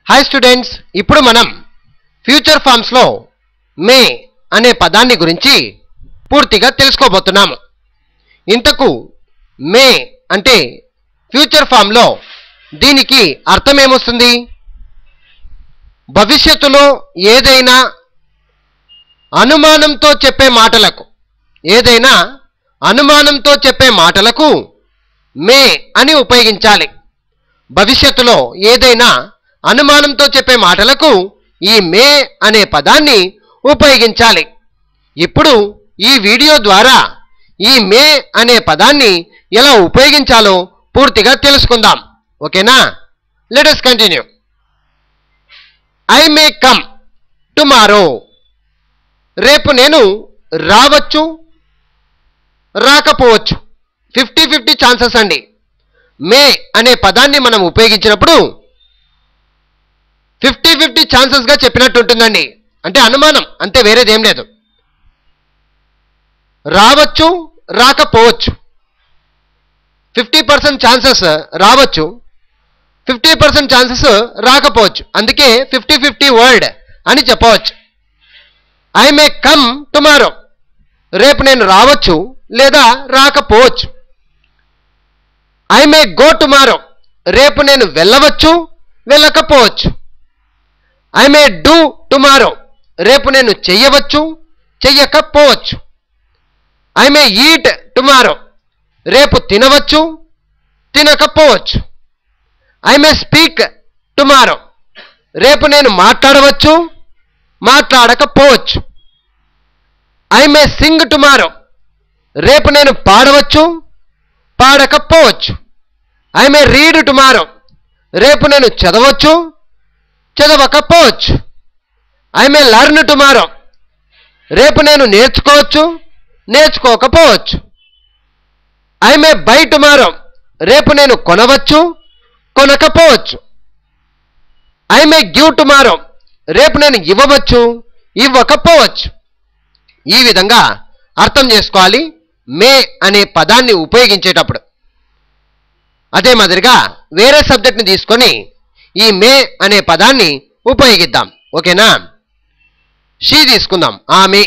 hi students ఇప్పుడు మనం future ఫార్మ్స్లో మే అనే పదాన్ని గురించి పూర్తిగా తెలుసుకోబోతున్నాము ఇంతకు మే అంటే ఫ్యూచర్ ఫామ్లో దీనికి అర్థం ఏమొస్తుంది భవిష్యత్తులో ఏదైనా అనుమానంతో చెప్పే మాటలకు ఏదైనా అనుమానంతో చెప్పే మాటలకు మే అని ఉపయోగించాలి భవిష్యత్తులో ఏదైనా అనుమానంతో చెప్పే మాటలకు ఈ మే అనే పదాన్ని ఉపయోగించాలి ఇప్పుడు ఈ వీడియో ద్వారా ఈ మే అనే పదాన్ని ఎలా ఉపయోగించాలో పూర్తిగా తెలుసుకుందాం ఓకేనా let us continue I may come tomorrow రేపు నేను రావచ్చు రాకపోవచ్చు ఫిఫ్టీ ఫిఫ్టీ ఛాన్సెస్ అండి మే అనే పదాన్ని మనం ఉపయోగించినప్పుడు ఫిఫ్టీ ఫిఫ్టీ ఛాన్సెస్గా చెప్పినట్టు ఉంటుందండి అంటే అనుమానం అంతే వేరేదేం లేదు రావచ్చు రాకపోవచ్చు ఫిఫ్టీ పర్సెంట్ ఛాన్సెస్ రావచ్చు ఫిఫ్టీ పర్సెంట్ ఛాన్సెస్ రాకపోవచ్చు అందుకే ఫిఫ్టీ ఫిఫ్టీ వర్డ్ అని చెప్పవచ్చు ఐ మే కమ్ టుమారో రేపు నేను రావచ్చు లేదా రాకపోవచ్చు ఐ మే గో టుమారో రేపు నేను వెళ్ళవచ్చు వెళ్ళకపోవచ్చు ఐ మే డూ టుమారో రేపు నేను చెయ్యవచ్చు చెయ్యకపోవచ్చు ఐ మే ఈట్ టుమారో రేపు తినవచ్చు తినకపోవచ్చు ఐ మే స్పీక్ టుమారో రేపు నేను మాట్లాడవచ్చు మాట్లాడకపోవచ్చు ఐ మే సింగ్ టుమారో రేపు నేను పాడవచ్చు పాడకపోవచ్చు ఐ మే రీడ్ టుమారో రేపు నేను చదవచ్చు చదవకపోవచ్చు ఐ మే లర్న్ టుమారో రేపు నేను నేర్చుకోవచ్చు నేర్చుకోకపోవచ్చు ఐ మే బై టుమారో రేపు నేను కొనవచ్చు కొనకపోవచ్చు ఐ మే గివ్ టుమారో రేపు నేను ఇవ్వవచ్చు ఇవ్వకపోవచ్చు ఈ విధంగా అర్థం చేసుకోవాలి మే అనే పదాన్ని ఉపయోగించేటప్పుడు అదే మాదిరిగా వేరే సబ్జెక్ట్ని తీసుకొని ఈ మే అనే పదాన్ని ఉపయోగిద్దాం ఓకేనా షీ తీసుకుందాం ఆమె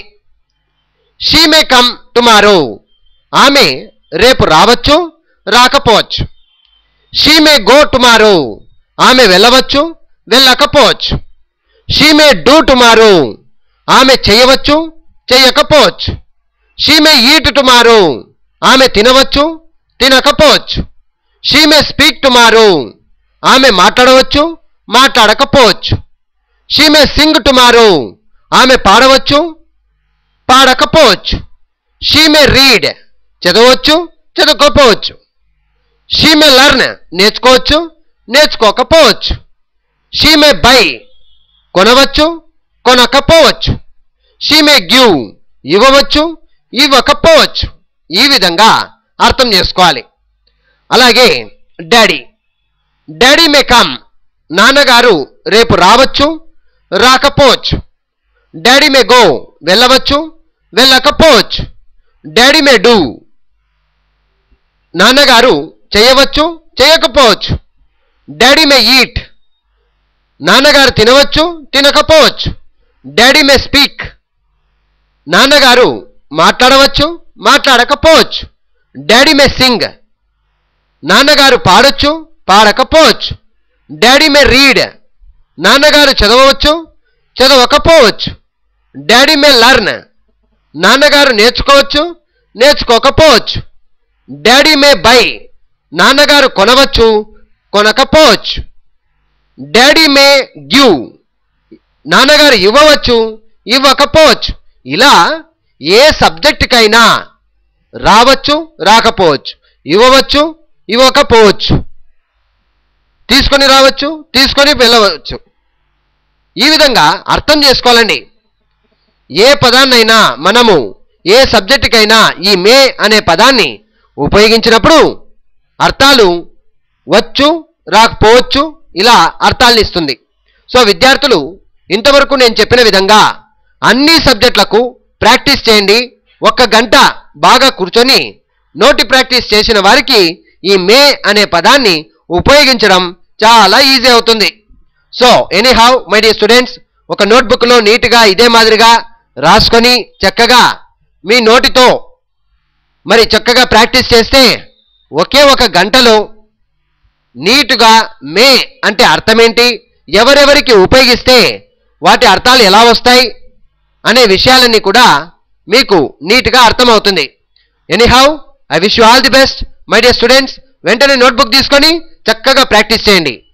షీ మే కమ్ టుమారో ఆమె రేపు రావచ్చు రాకపోవచ్చు షీ మే గో టుమారో ఆమె వెళ్ళవచ్చు వెళ్ళకపోవచ్చు షీ మే డూ టుమారో ఆమె చేయవచ్చు చేయకపోవచ్చు షీ మే ఈట్ టుమారో ఆమె తినవచ్చు తినకపోవచ్చు షీ మే స్పీక్ టుమారో ఆమె మాట్లాడవచ్చు మాట్లాడకపోవచ్చు షీ మే సింగ్ టుమారో ఆమె పాడవచ్చు పాడకపోవచ్చు షీ మే రీడ్ చదవచ్చు చదువుకోపోవచ్చు షీ మే లర్న్ నేర్చుకోవచ్చు నేర్చుకోకపోవచ్చు షీ మే బై కొనవచ్చు కొనకపోవచ్చు షీ మే గివ్ ఇవ్వవచ్చు ఇవ్వకపోవచ్చు ఈ విధంగా అర్థం చేసుకోవాలి అలాగే డాడీ డాడీ మే కమ్ నాన్నగారు రేపు రావచ్చు రాకపోవచ్చు డాడీ మే గో వెళ్ళవచ్చు వెళ్ళకపోవచ్చు డాడీ మే డూ నాన్నగారు చేయవచ్చు చేయకపోవచ్చు డాడీ మే ఈట్ నాన్నగారు తినవచ్చు తినకపోవచ్చు డాడీ మే స్పీక్ నాన్నగారు మాట్లాడవచ్చు మాట్లాడకపోవచ్చు డాడీ మే సింగ్ నాన్నగారు పాడొచ్చు పాడకపోవచ్చు డాడీ మే రీడ్ నాన్నగారు చదవవచ్చు చదవకపోవచ్చు డాడీ మే లర్న్ నాన్నగారు నేర్చుకోవచ్చు నేర్చుకోకపోవచ్చు డాడీ మే బై నాన్నగారు కొనవచ్చు కొనకపోవచ్చు డాడీ మే గివ్ నాన్నగారు ఇవ్వవచ్చు ఇవ్వకపోవచ్చు ఇలా ఏ సబ్జెక్టుకైనా రావచ్చు రాకపోవచ్చు ఇవ్వవచ్చు ఇవ్వకపోవచ్చు తీసుకొని రావచ్చు తీసుకొని వెళ్ళవచ్చు ఈ విధంగా అర్థం చేసుకోవాలండి ఏ పదాన్నైనా మనము ఏ సబ్జెక్టుకైనా ఈ మే అనే పదాన్ని ఉపయోగించినప్పుడు అర్థాలు వచ్చు రాకపోవచ్చు ఇలా అర్థాలను ఇస్తుంది సో విద్యార్థులు ఇంతవరకు నేను చెప్పిన విధంగా అన్ని సబ్జెక్టులకు ప్రాక్టీస్ చేయండి ఒక్క గంట బాగా కూర్చొని నోటి ప్రాక్టీస్ చేసిన వారికి ఈ మే అనే పదాన్ని ఉపయోగించడం చాలా ఈజీ అవుతుంది so anyhow my dear students ఒక నోట్బుక్లో నీట్గా ఇదే మాదిరిగా రాసుకొని చక్కగా మీ నోటితో మరి చక్కగా ప్రాక్టీస్ చేస్తే ఒకే ఒక గంటలో నీటుగా మే అంటే అర్థమేంటి ఎవరెవరికి ఉపయోగిస్తే వాటి అర్థాలు ఎలా వస్తాయి అనే విషయాలన్నీ కూడా మీకు నీట్గా అర్థమవుతుంది anyhow I wish you all the best my dear students వెంటనే నోట్బుక్ తీసుకొని చక్కగా ప్రాక్టీస్ చేయండి